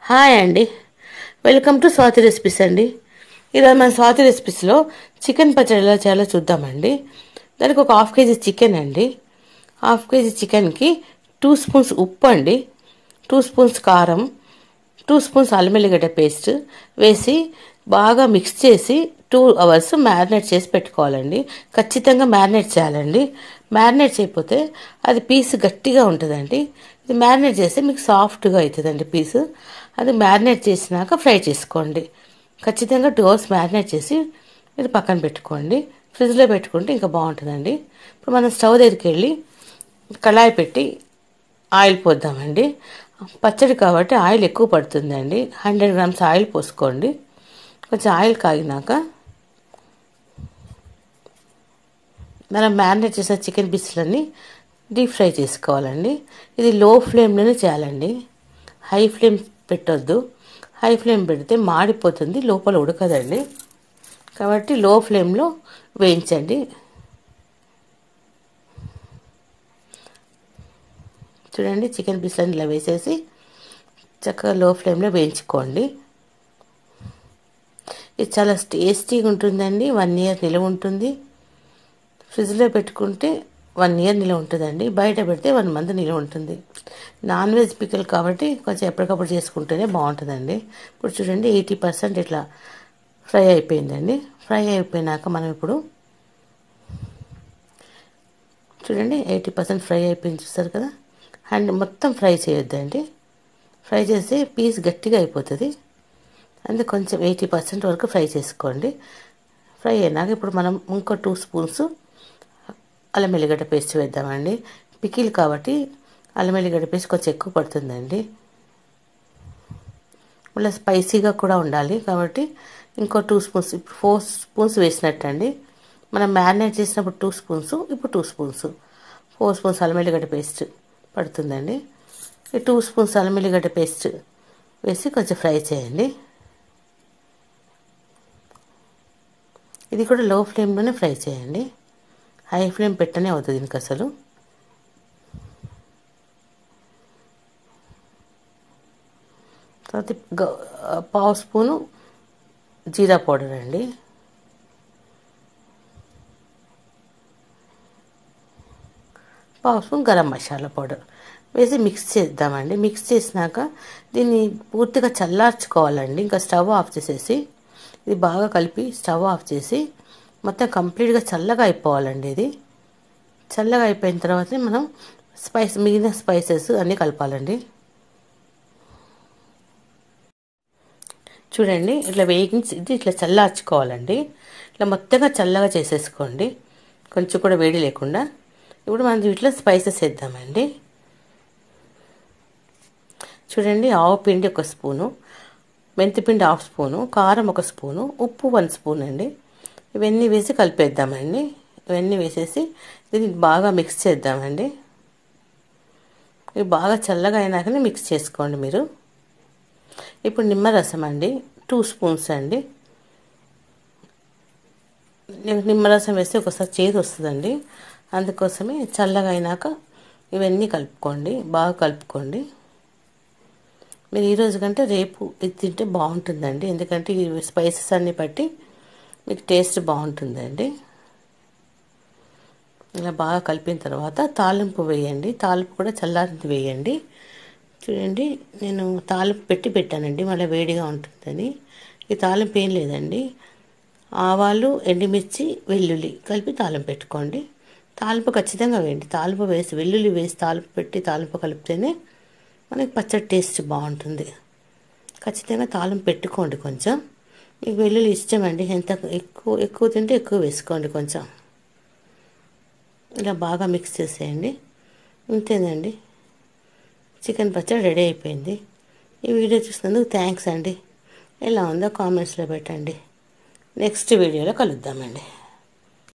hi అండి welcome to Swathi recipes అండి ఈరోజు మన స్వాతి రెసిపీస్లో చికెన్ పచ్చడి ఎలా చేయాలో చూద్దామండి దానికి ఒక హాఫ్ కేజీ చికెన్ అండి హాఫ్ కేజీ చికెన్కి టూ స్పూన్స్ ఉప్పు అండి టూ స్పూన్స్ కారం టూ స్పూన్స్ అల్లం వెల్లిగడ్డ పేస్ట్ వేసి బాగా మిక్స్ చేసి టూ అవర్స్ మ్యారినేట్ చేసి పెట్టుకోవాలండి ఖచ్చితంగా మ్యారినేట్ చేయాలండి మ్యారినేట్ చేయకపోతే అది పీస్ గట్టిగా ఉంటుందండి ఇది మ్యారినేట్ చేస్తే మీకు సాఫ్ట్గా అవుతుందండి పీసు అది మ్యారినేట్ చేసినాక ఫ్రై చేసుకోండి ఖచ్చితంగా టూ అవర్స్ మ్యారినేట్ చేసి మీరు పక్కన పెట్టుకోండి ఫ్రిడ్జ్లో పెట్టుకుంటే ఇంకా బాగుంటుందండి ఇప్పుడు మనం స్టవ్ దగ్గరికి వెళ్ళి కళాయి పెట్టి ఆయిల్ పోద్దామండి పచ్చడి కాబట్టి ఆయిల్ ఎక్కువ పడుతుందండి హండ్రెడ్ గ్రామ్స్ ఆయిల్ పోసుకోండి కొంచెం ఆయిల్ కాగినాక మనం మ్యారినేట్ చేసిన చికెన్ పీసులన్నీ డీప్ ఫ్రై చేసుకోవాలండి ఇది లో ఫ్లేమ్లోనే చేయాలండి హై ఫ్లేమ్ పెట్టొద్దు హై ఫ్లేమ్ పెడితే మాడిపోతుంది లోపల ఉడకదండి కాబట్టి లో ఫ్లేమ్లో వేయించండి చూడండి చికెన్ పీసులన్నీ ఇలా వేసేసి చక్కగా లో ఫ్లేమ్లో వేయించుకోండి ఇది చాలా టేస్టీగా ఉంటుందండి వన్ ఇయర్ నిలవ ఉంటుంది ఫ్రిడ్జ్లో పెట్టుకుంటే వన్ ఇయర్ నిలవ ఉంటుందండి బయట పెడితే వన్ మంత్ నిలవ ఉంటుంది నాన్ వెజ్ పిక్కలు కాబట్టి కొంచెం ఎప్పటికప్పుడు చేసుకుంటేనే బాగుంటుందండి ఇప్పుడు చూడండి ఎయిటీ పర్సెంట్ ఇట్లా ఫ్రై అయిపోయిందండి ఫ్రై అయిపోయినాక మనం ఇప్పుడు చూడండి ఎయిటీ పర్సెంట్ ఫ్రై అయిపోయింది చూస్తారు కదా అండ్ మొత్తం ఫ్రై చేయొద్దండి ఫ్రై చేస్తే పీస్ గట్టిగా అయిపోతుంది అందుకే కొంచెం ఎయిటీ పర్సెంట్ వరకు ఫ్రై చేసుకోండి ఫ్రై అయినాక ఇప్పుడు మనం ఇంకో టూ స్పూన్స్ అల్లం వెల్లిగడ్డ పేస్ట్ వేద్దామండి పికిల్ కాబట్టి అల్లం వెల్లిగడ్డ పేస్ట్ కొంచెం ఎక్కువ పడుతుందండి మళ్ళీ స్పైసీగా కూడా ఉండాలి కాబట్టి ఇంకో టూ స్పూన్స్ ఇప్పుడు ఫోర్ స్పూన్స్ వేసినట్టు అండి మనం మ్యారినేట్ చేసినప్పుడు టూ స్పూన్స్ ఇప్పుడు టూ స్పూన్స్ ఫోర్ స్పూన్స్ అల్లం వెల్లిగడ్డ పేస్ట్ పడుతుందండి ఈ టూ స్పూన్స్ అల్లం వెల్లిగడ్డ పేస్ట్ వేసి కొంచెం ఫ్రై చేయండి ఇది కూడా లో ఫ్లేమ్లోనే ఫ్రై చేయండి హై ఫ్లేమ్ పెట్టనే అవుతుంది దీనికి అసలు తర్వాత పావు స్పూను జీరా పౌడర్ అండి పావు స్పూన్ గరం మసాలా పౌడర్ వేసి మిక్స్ చేద్దామండి మిక్స్ చేసినాక దీన్ని పూర్తిగా చల్లార్చుకోవాలండి ఇంకా స్టవ్ ఆఫ్ చేసేసి ఇది బాగా కలిపి స్టవ్ ఆఫ్ చేసి మొత్తం కంప్లీట్గా చల్లగా అయిపోవాలండి ఇది చల్లగా అయిపోయిన తర్వాత మనం స్పైస్ మిగిలిన స్పైసెస్ అన్నీ కలపాలండి చూడండి ఇట్లా వేగించి ఇది ఇట్లా చల్లార్చుకోవాలండి ఇట్లా మొత్తంగా చల్లగా చేసేసుకోండి కొంచెం కూడా వేడి లేకుండా ఇప్పుడు మనం వీటిలో స్పైసెస్ వేద్దామండి చూడండి ఆవు పిండి ఒక స్పూను మెంతిపిండి హాఫ్ స్పూను కారం ఒక స్పూను ఉప్పు వన్ స్పూన్ అండి ఇవన్నీ వేసి కలిపేద్దామండి ఇవన్నీ వేసేసి దీన్ని బాగా మిక్స్ చేద్దామండి ఇవి బాగా చల్లగా అయినాకనే మిక్స్ చేసుకోండి మీరు ఇప్పుడు నిమ్మరసం అండి టూ స్పూన్స్ అండి నిమ్మరసం వేస్తే ఒకసారి చేదు వస్తుందండి అందుకోసమే చల్లగా అయినాక ఇవన్నీ కలుపుకోండి బాగా కలుపుకోండి మీరు ఈరోజు కంటే రేపు ఇది తింటే బాగుంటుందండి ఎందుకంటే ఈ స్పైసెస్ అన్నీ బట్టి మీకు టేస్ట్ బాగుంటుందండి ఇలా బాగా కలిపిన తర్వాత తాలింపు వేయండి తాలింపు కూడా చల్లారింది వేయండి చూడండి నేను తాలింపు పెట్టి పెట్టానండి మళ్ళీ వేడిగా ఉంటుందని ఈ తాలింపు ఏం లేదండి ఆవాలు ఎండుమిర్చి వెల్లుల్లి కలిపి తాలింపు పెట్టుకోండి తాలింపు ఖచ్చితంగా వేయండి తాలింపు వేసి వెల్లుల్లి వేసి తాలింపు పెట్టి తాలింపు కలిపితేనే మనకి పచ్చడి టేస్ట్ బాగుంటుంది ఖచ్చితంగా తాలింపు పెట్టుకోండి కొంచెం మీకు వెల్లుల్లి ఇష్టం అండి ఎంత ఎక్కువ ఎక్కువ తింటే ఎక్కువ వేసుకోండి కొంచెం ఇలా బాగా మిక్స్ చేసేయండి ఇంతేనండి చికెన్ పచ్చడి రెడీ అయిపోయింది ఈ వీడియో చూసినందుకు థ్యాంక్స్ అండి ఎలా ఉందో కామెంట్స్లో పెట్టండి నెక్స్ట్ వీడియోలో కలుద్దామండి